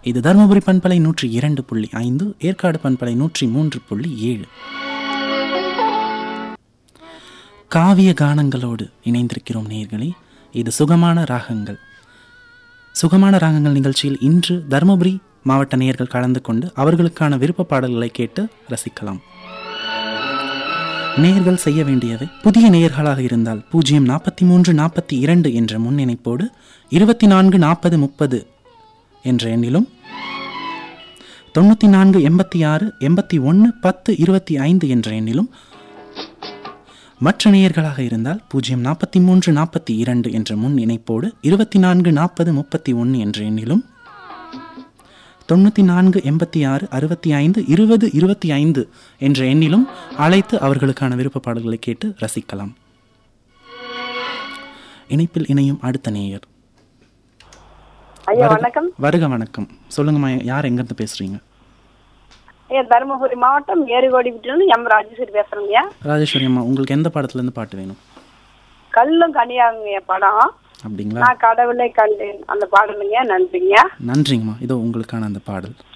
இது தருமபுரி பண்பலை நூற்றி இரண்டு புள்ளி ஐந்து ஏற்காடு பண்பலை நூற்றி மூன்று புள்ளி ஏழு காவிய கானங்களோடு இணைந்திருக்கிறோம் நேயர்களே இது சுகமான ராகங்கள் சுகமான ராகங்கள் நிகழ்ச்சியில் இன்று தருமபுரி மாவட்ட நேயர்கள் கலந்து கொண்டு அவர்களுக்கான விருப்ப பாடல்களை கேட்டு ரசிக்கலாம் நேயர்கள் செய்ய வேண்டியவை புதிய நேயர்களாக இருந்தால் பூஜ்ஜியம் நாற்பத்தி மூன்று நாற்பத்தி இரண்டு என்ற முன்னிணைப்போடு இருபத்தி நான்கு நாற்பது முப்பது என்ற எண்ணிலும் தொண்ணூற்றி நான்கு எண்பத்தி ஆறு எண்பத்தி ஒன்று பத்து இருபத்தி ஐந்து என்ற எண்ணிலும் மற்ற நேயர்களாக இருந்தால் பூஜ்ஜியம் நாற்பத்தி மூன்று நாற்பத்தி இரண்டு என்ற முன் இணைப்போடு இருபத்தி நான்கு நாற்பது முப்பத்தி ஒன்று என்ற எண்ணிலும் தொண்ணூற்றி நான்கு எண்பத்தி ஆறு அறுபத்தி ஐந்து இருபது இருபத்தி ஐந்து என்ற எண்ணிலும் அழைத்து அவர்களுக்கான விருப்ப பாடல்களை கேட்டு ரசிக்கலாம் இணைப்பில் இணையும் அடுத்த நேயர் ஐயா வணக்கம் வருக வணக்கம் சொல்லுங்கம்மா யார் எங்கேருந்து பேசுறீங்க ஐயா தருமபுரி மாவட்டம் ஏறுகோடி விட்டு எம் ராஜேஸ்வரி பேசுறேங்கய்யா ராஜேஸ்வரி அம்மா உங்களுக்கு எந்த படத்துலேருந்து பாட்டு வேணும் கல்லும் கனியாகுங்க படம் அப்படிங்களா நான் கடவுளை கண்டேன் அந்த பாடலுங்க நன்றிங்க நன்றிங்கம்மா இதோ உங்களுக்கான அந்த பாடல்